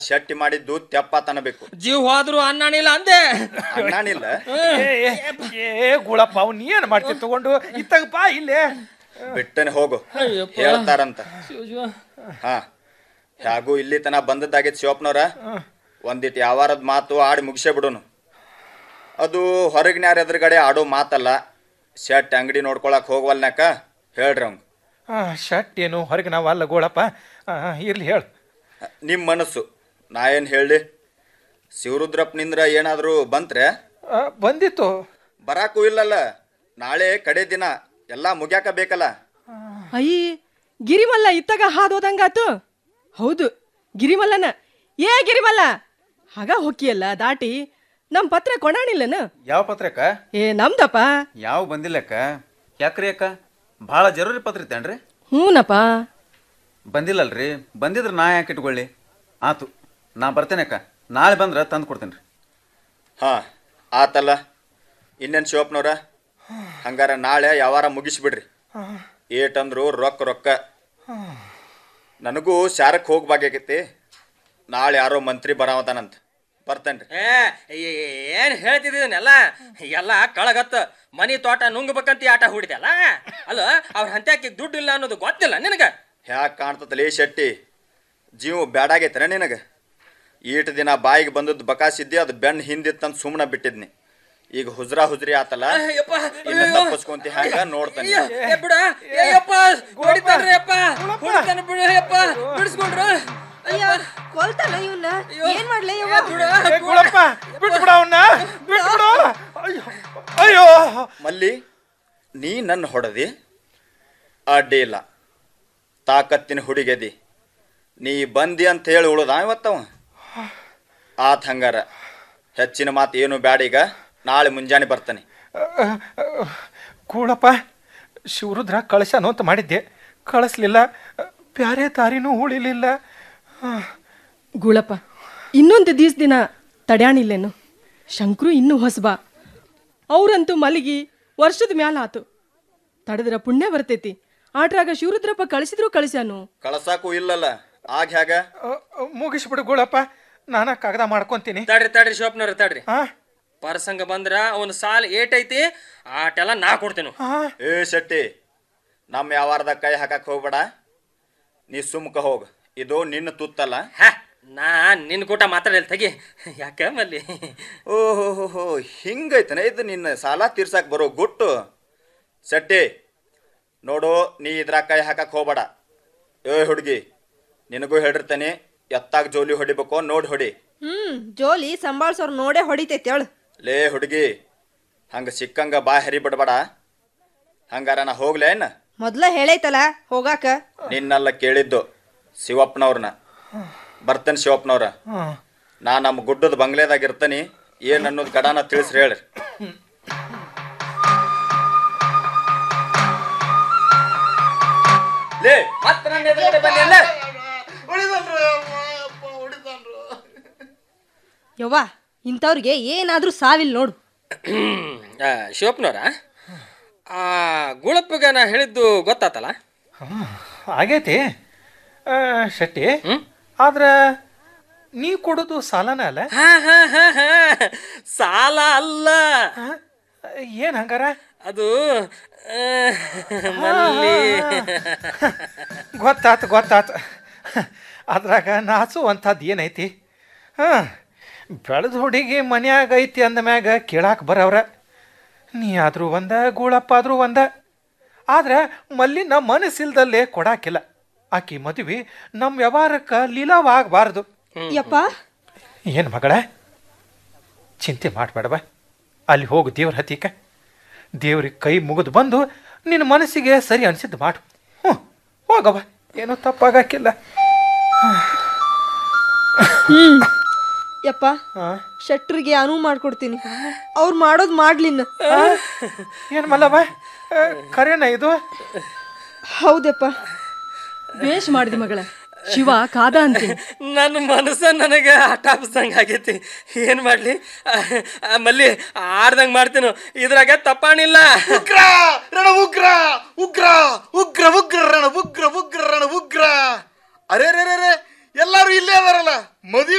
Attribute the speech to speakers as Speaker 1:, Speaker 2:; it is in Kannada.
Speaker 1: ಶೆಟ್ಟಿ ಮಾಡಿದ್ದು ತೆಪ್ಪ ತನಬೇಕು
Speaker 2: ಜೀವ ಹೋದ್ರು ಅನ್ನಣಿಲ್ಲ ಅಂದೆ
Speaker 1: ಅಣ್ಣಾನಿಲ್ಲ
Speaker 3: ಏ, ಏ, ಏ ಗುಳಪ್ಪ ಅವ್ನು ಏನ್ ಮಾಡ್ತಿ ತಗೊಂಡು ಇತ್ತಾಗ ಬಾ ಇಲ್ಲೇ
Speaker 1: ಬಿಟ್ಟನೆ ಹೋಗು
Speaker 2: ಅಯ್ಯಪ್ಪ.
Speaker 1: ಹೇಳ್ತಾರಂತ
Speaker 2: ಶಿವ ಶಿವ.
Speaker 1: ಹಾ ಹೇಗೂ ಇಲ್ಲಿ ತನ ಬಂದದ್ದಾಗಿತ್ತು ಶಿವಪ್ಪನವ್ರ ಒಂದಿಟ್ಟು ಯಾವಾರದ ಮಾತು ಆಡಿ ಮುಗಿಸೇ ಬಿಡೋನು ಅದು ಹೊರಗಿನ್ಯಾರ ಎದುರುಗಡೆ ಆಡೋ ಮಾತಲ್ಲ ಶೆಟ್ ಅಂಗಡಿ ನೋಡ್ಕೊಳಕ್ ಹೋಗ್ವಲ್ನಾಕ ಹೇಳ್ರಿ ಅವಂಗ
Speaker 3: ಆ, ಶರ್ಟ್ ಏನು ಹೊರಗೆ ನಾವು ಅಲ್ಲ ಗೋಳಪ್ಪ ಆ, ಇರ್ಲಿ ಹೇಳು
Speaker 1: ನಿಮ್ಮ ಮನಸ್ಸು ನಾ ಏನು ಹೇಳಿ ಶಿವರುದ್ರಪ್ಪನಿಂದ್ರ ಏನಾದರೂ ಬಂತ್ರೆ
Speaker 3: ಆ, ಬಂದಿತ್ತು
Speaker 1: ಬರಾಕು ಇಲ್ಲಲ್ಲ ನಾಳೆ ಕಡೆ ದಿನ ಎಲ್ಲ ಮುಗ್ಯಾಕ ಬೇಕಲ್ಲ
Speaker 4: ಅಯ್ಯ ಗಿರಿಮಲ್ಲ ಇತ್ತಾಗ ಹಾದೋದಂಗಾತು ಹೌದು ಗಿರಿಮಲ್ಲನ ಏ ಗಿರಿಮಲ್ಲ ಹಾಗ ಹೊಕ್ಕಿಯಲ್ಲ ದಾಟಿ ನಮ್ ಪತ್ರ ಕೊಡಾಣಿಲ್ಲನ
Speaker 5: ಯಾವ ಪತ್ರಕ್ಕ
Speaker 4: ಏ ನಮ್ದಪ್ಪ
Speaker 5: ಯಾವ ಬಂದಿಲ್ಲಕ್ಕ ಯಾಕ್ರಿ ಅಕ್ಕ ಭಾಳ ಜರೂರಿ ಪತ್ರ ಇತ್ತೇನ್ರಿ
Speaker 4: ಹ್ಞೂನಪ್ಪ
Speaker 5: ಬಂದಿಲ್ಲಲ್ರಿ ಬಂದಿದ್ರೆ ನಾ ಯಾಕೆ ಇಟ್ಕೊಳ್ಳಿ ಆತು ನಾ ಬರ್ತೇನೆ ಅಕ್ಕ ನಾಳೆ ಬಂದ್ರೆ ತಂದು ಕೊಡ್ತೇನೆ ರೀ
Speaker 1: ಹಾ ಆತಲ್ಲ ಇನ್ನೇನು ಶಿವಪ್ಪನವ್ರ ಹಂಗಾರ ನಾಳೆ ಯಾವಾರ ಮುಗಿಸ್ಬಿಡ್ರಿ ಏಟಂದ್ರು ರೊಕ್ಕ ರೊಕ್ಕ ನನಗೂ ಶಾರಕ್ಕೆ ಹೋಗ್ಬೇಕಾಗೈತಿ ನಾಳೆ ಯಾರೋ ಮಂತ್ರಿ ಬರಾವತಾನಂತ ಬರ್ತೇನ್ರಿ
Speaker 2: ಏ ಏನ್ ಹೇಳ್ತಿದ್ದೀನಲ್ಲ ಎಲ್ಲ ಕಳಗತ್ತ ಮನಿ ತೋಟ ನುಂಗ್ಬೇಕಂತ ಆಟ ಹೂಡಿದಲ್ಲ ಅಲ್ಲ ಅವ್ರ ಹಂತ್ಯಾಕಿ ದುಡ್ಡು ಇಲ್ಲ ಅನ್ನೋದು ಗೊತ್ತಿಲ್ಲ ನಿನಗ
Speaker 1: ಹ್ಯಾಕ್ ಕಾಣ್ತತಲೇ ಶೆಟ್ಟಿ ಜೀವ ಬ್ಯಾಡಾಗೈತನ ನಿನಗೆ ಈಟ್ ದಿನ ಬಾಯಿಗೆ ಬಂದದ್ದು ಬಕಾಸಿದ್ದಿ ಅದು ಬೆನ್ನು ಹಿಂದಿತ್ತಂತ ಸುಮ್ಮನೆ ಬಿಟ್ಟಿದ್ನಿ ಈಗ ಹುಜ್ರಾ ಹುಜ್ರಿ ಆತಲ್ಲ
Speaker 2: ಅಯ್ಯಪ್ಪ,
Speaker 1: ಇನ್ನು
Speaker 2: ಅಯ್ಯೋ.
Speaker 1: ತಪ್ಪಿಸ್ಕೊಂತಿ ಹ್ಯಾಂಗ ನೋಡ್ತಾನೆ
Speaker 2: ಅಯ್ಯೋ, ಏ ಬಿಡ ಏಯಪ್ಪ ಹೊಡಿತಾನ್ರಿ ಅಪ್ಪ ಹೊಡಿತಾನ ಬಿಡು ಅಪ್ಪ ಬಿಡಿಸ್ಕೊಂಡ್ರು
Speaker 6: ಅಯ್ಯ ಕೊಲ್ತಾನ ಇವನ್ನ ಏನ್ ಮಾಡ್ಲಿ
Speaker 2: ಏ,
Speaker 6: ಯವ್ವ
Speaker 2: ಬಿಡು
Speaker 3: ಏ, ಗುಳಪ್ಪ ಬಿಟ್ಬಿಡ ಅವನ್ನ ಬಿಟ್ಬಿಡು ಅಯ್ಯೋ ಅಯ್ಯೋ
Speaker 1: ಮಲ್ಲಿ ನೀ ನನ್ನ ಹೊಡೆದಿ ಅಡ್ಡಿ ಇಲ್ಲ ತಾಕತ್ತಿನ ಹುಡುಗೆದಿ ನೀ ಬಂದಿ ಅಂತ ಹೇಳಿ ಉಳ್ದ ಇವತ್ತವ ಆತ್ ಹಂಗಾರ ಹೆಚ್ಚಿನ ಮಾತು ಏನು ಬ್ಯಾಡ ಈಗ ನಾಳೆ ಮುಂಜಾನೆ ಬರ್ತಾನೆ
Speaker 3: ಕೂಳಪ್ಪ ಶಿವರುದ್ರ ಕಳಿಸನು ಅಂತ ಮಾಡಿದ್ದೆ ಕಳಿಸ್ಲಿಲ್ಲ ಬ್ಯಾರೆ ದಾರಿನೂ ಉಳಿಲಿಲ್ಲ
Speaker 4: ಗುಳಪ್ಪ ಇನ್ನೊಂದು ದಿವ್ಸ ದಿನ ತಡ್ಯಾಣಿಲ್ಲೇನು ಶಂಕ್ರು ಇನ್ನೂ ಹೊಸಬ ಅವ್ರಂತೂ ಮಲಗಿ ವರ್ಷದ ಮ್ಯಾಲ ಆತು ತಡದ್ರ ಪುಣ್ಯ ಬರ್ತೈತಿ ಆಟ್ರಾಗ ಶಿವರುದ್ರಪ್ಪ ಕಳಿಸಿದ್ರು ಕಳಿಸ್ಯಾನು
Speaker 1: ಕಳಸಾಕು ಇಲ್ಲಲ್ಲ ಆಗ ಹೇಗ
Speaker 3: ಅ, ಅ, ಮುಗಿಸ್ಬಿಡು ಗುಳಪ್ಪ ನಾನ ಕಾಗದ ಮಾಡ್ಕೊಂತೀನಿ
Speaker 2: ತಡ್ರಿ ತಡ್ರಿ ಶಿವಪ್ನವ್ರ ತಡ್ರಿ
Speaker 3: ಹಾ
Speaker 2: ಪರಸಂಗ ಬಂದ್ರ ಅವನ ಸಾಲ ಏಟೈತಿ ಆಟೆಲ್ಲ ನಾ ಕೊಡ್ತೇನೆ
Speaker 3: ಹಾ
Speaker 1: ಏ ಶೆಟ್ಟಿ ನಮ್ಮ ಯಾವಾರದಾಗ ಕೈ ಹಾಕಕ್ ಹೋಗ್ಬೇಡ ನೀ ಸುಮ್ಕ ಹೋಗ ಇದು ನಿನ್ನ ತುತ್ತಲ್ಲ
Speaker 2: ಹಾ ನಾ ನಿನ್ ಕೂಟ ಮಾತಾಡಿಲ್ಲ ತೆಗಿ ಯಾಕ ಮಲ್ಲಿ
Speaker 1: ಓಹೋ ಹೋ ಹೋ ಹಿಂಗೈತನ ಇದು ನಿನ್ನ ಸಾಲ ತೀರ್ಸಕ್ ಬರೋ ಗುಟ್ಟು ಶೆಟ್ಟಿ ನೋಡು ನೀ ಇದ್ರಾಗ ಕೈ ಹಾಕಕ್ ಹೋಗ್ಬೇಡ ಏ ಹುಡುಗಿ ನಿನಗೂ ಹೇಳಿರ್ತಾನೆ ಎತ್ತಾಗ ಜೋಲಿ ಹೊಡಿಬೇಕು ನೋಡಿ ಹೊಡಿ
Speaker 6: ಹ್ಮ್ ಜೋಲಿ ಸಂಭಾಳ್ಸೋರ್ ನೋಡೇ ಹೊಡಿತೈತಿ ಹೇಳು
Speaker 1: ಲೇ ಹುಡುಗಿ ಹಂಗ ಸಿಕ್ಕಂಗ ಬಾ ಹರಿ ಬಿಡ್ಬೇಡ ಹಂಗಾರ ನಾ ಹೋಗ್ಲೇನ
Speaker 6: ಮೊದ್ಲ ಹೇಳೈತಲ್ಲ ಹೋಗಾಕ
Speaker 1: ನಿನ್ನೆಲ್ಲ ಕೇಳಿದ್ದು ಶಿವಪ್ಪನವ್ರನ್ನ ಬರ್ತೇನೆ ಶಿವಪ್ಪನವ್ರ
Speaker 3: ಹ್ಮ್.
Speaker 1: ನಾ ನಮ್ಮ ಗುಡ್ಡದ ಬಂಗ್ಲೆದಾಗ ಇರ್ತಾನೆ ಏನ್ ಅನ್ನೋದು ಗಡಾನ ತಿಳಿಸ್ರಿ ಹೇಳ್ರಿ ಲೇ
Speaker 2: ಮತ್ತ ನನ್ನ ಎದುರುಗಡೆ ಬಂದಿಲ್ಲ
Speaker 6: ಯವ್ವ ಇಂಥವ್ರಿಗೆ ಏನಾದ್ರೂ ಸಾವಿಲ್ ನೋಡು
Speaker 2: ಶಿವಪ್ಪನವ್ರ ಆ ಗುಳಪ್ಪಗ ನಾ ಹೇಳಿದ್ದು ಗೊತ್ತಾತಲ್ಲ
Speaker 3: ಹ್ಮ್. ಆಗೈತಿ ಆ, ಶೆಟ್ಟಿ ಆದ್ರ ನೀ ಕೊಡೋದು ಸಾಲನ ಅಲ್ಲ
Speaker 2: ಹಾ ಹಾ ಹಾ ಹಾ ಸಾಲ ಅಲ್ಲ
Speaker 3: ಹಾ? ಏನ್ ಹಂಗಾರ
Speaker 2: ಅದು ಆ, ಮಲ್ಲಿ
Speaker 3: ಗೊತ್ತಾತು ಗೊತ್ತಾತು ಅದ್ರಾಗ ನಾಚುವಂಥದ್ದು ಏನೈತಿ ಹಾಂ ಬೆಳೆದ ಹುಡುಗಿ ಮನ್ಯಾಗ ಐತಿ ಅಂದ ಮ್ಯಾಗ ಕೇಳಾಕ ಬರವ್ರ ನೀ ಆದ್ರೂ ಒಂದ ಗೂಳಪ್ಪ ಆದ್ರೂ ಒಂದ ಆದ್ರೆ ಮಲ್ಲಿನ ಮನಸ್ಸಿಲ್ದಲ್ಲೇ ಕೊಡಾಕಿಲ್ಲ ಆಕಿ ಮದುವೆ ನಮ್ಮ ವ್ಯವಹಾರಕ್ಕೆ ಲೀಲವಾಗಬಾರ್ದು
Speaker 6: ಯಪ್ಪ
Speaker 3: ಏನು ಮಗಳ ಚಿಂತೆ ಮಾಡಬೇಡವ ಅಲ್ಲಿ ಹೋಗು ದೇವ್ರ ಹತ್ತಿಕ ದೇವ್ರಿಗೆ ಕೈ ಮುಗಿದು ಬಂದು ನಿನ್ನ ಮನಸ್ಸಿಗೆ ಸರಿ ಅನಿಸಿದ್ದು ಮಾಡು ಹ್ಞೂ ಹೋಗವ ಏನೂ ತಪ್ಪಾಗಕ್ಕಿಲ್ಲ
Speaker 6: ಯಪ್ಪ
Speaker 3: ಹಾಂ
Speaker 6: ಶೆಟ್ರಿಗೆ ಅನುವು ಮಾಡ್ಕೊಡ್ತೀನಿ ಅವ್ರು ಮಾಡೋದು ಮಾಡ್ಲಿನ್ನ
Speaker 3: ಏನು ಮಲ್ಲವ ಆ, ಖರೇನ ಇದು
Speaker 6: ಹೌದಪ್ಪ
Speaker 4: ಬೇಷ್ ಮಾಡಿದಿ ಮಗಳ ಶಿವ ಕಾದ ಅಂತೀನಿ
Speaker 2: ನನ್ನ ಮನಸ್ಸ ನನಗೆ ಹಠಾಪಿಸ್ದಂಗೆ ಆಗೈತಿ ಏನು ಮಾಡಲಿ ಮಲ್ಲಿ ಆಡ್ದಂಗೆ ಮಾಡ್ತೀನು ಇದ್ರಾಗ ತಪ್ಪಾಣಿಲ್ಲ
Speaker 7: ಉಗ್ರ ರಣ ಉಗ್ರ ಉಗ್ರ ಉಗ್ರ ಉಗ್ರ ರಣ ಉಗ್ರ ಉಗ್ರ ರಣ ಉಗ್ರ ಅರೆ ರೇ ರೇ ರೇ ಎಲ್ಲಾರು ಇಲ್ಲೇ ಅದಾರಲ್ಲ ಮದುವೆ